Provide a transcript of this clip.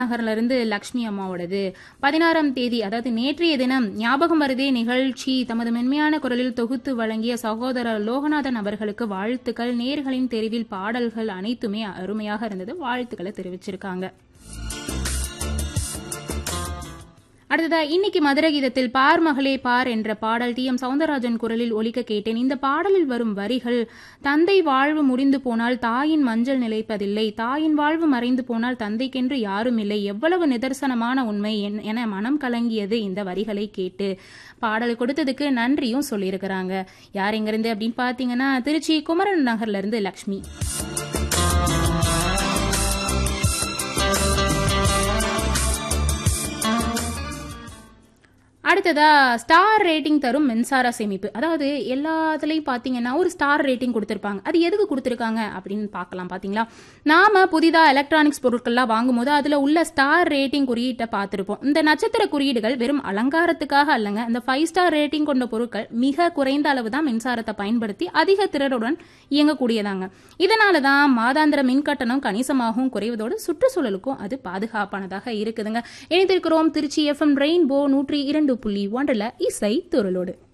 நகர்ல இருந்து லக்ஷ்மி அம்மாவோடது பதினாறாம் தேதி அதாவது நேற்றைய தினம் ஞாபகம் வருதே நிகழ்ச்சி தமது மென்மையான குரலில் தொகுத்து வழங்கிய சகோதரர் லோகநாதன் அவர்களுக்கு வாழ்த்துக்கள் நேர்களின் தெரிவில் பாடல்கள் அனைத்துமே அருமையாக இருந்தது வாழ்த்துக்களை தெரிவிச்சிருக்காங்க அடுத்ததா இன்னைக்கு மதுர கீதத்தில் பார் மகளே பார் என்ற பாடல் டி எம் சவுந்தரராஜன் குரலில் ஒலிக்க கேட்டேன் இந்த பாடலில் வரும் வரிகள் தந்தை வாழ்வு முடிந்து போனால் தாயின் மஞ்சள் நிலைப்பதில்லை தாயின் வாழ்வு மறைந்து போனால் தந்தைக்கென்று யாரும் இல்லை எவ்வளவு நிதர்சனமான உண்மை என்- என மனம் கலங்கியது இந்த வரிகளை கேட்டு பாடல் கொடுத்ததுக்கு நன்றியும் சொல்லியிருக்கிறாங்க யார் எங்கிருந்து அப்படின்னு பார்த்தீங்கன்னா திருச்சி குமரன் நகர்ல இருந்து லக்ஷ்மி அடுத்ததா ஸ்டார் ரேட்டிங் தரும் மின்சார சேமிப்பு அதாவது எல்லாத்துலயும் பாத்தீங்கன்னா ஒரு ஸ்டார் ரேட்டிங் கொடுத்திருப்பாங்க அது எதுக்கு கொடுத்திருக்காங்க அப்படின்னு பார்க்கலாம் பாத்தீங்களா நாம புதிதா எலக்ட்ரானிக்ஸ் பொருட்கள்லாம் வாங்கும்போது அதுல உள்ள ஸ்டார் ரேட்டிங் குறியீட்டை பார்த்திருப்போம் இந்த நட்சத்திர குறியீடுகள் வெறும் அலங்காரத்துக்காக அல்லங்க இந்த ஃபைவ் ஸ்டார் ரேட்டிங் கொண்ட பொருட்கள் மிக குறைந்த அளவு தான் மின்சாரத்தை பயன்படுத்தி அதிக திறனுடன் இயங்கக்கூடியதாங்க இதனால தான் மாதாந்திர மின் கட்டணம் கணிசமாகவும் குறைவதோடு சுற்றுச்சூழலுக்கும் அது பாதுகாப்பானதாக இருக்குதுங்க இணைந்திருக்கிறோம் திருச்சி எஃப்எம் ரெயின்போ நூற்றி இரண்டு புள்ளி ஒன்றில் இசை துருளோடு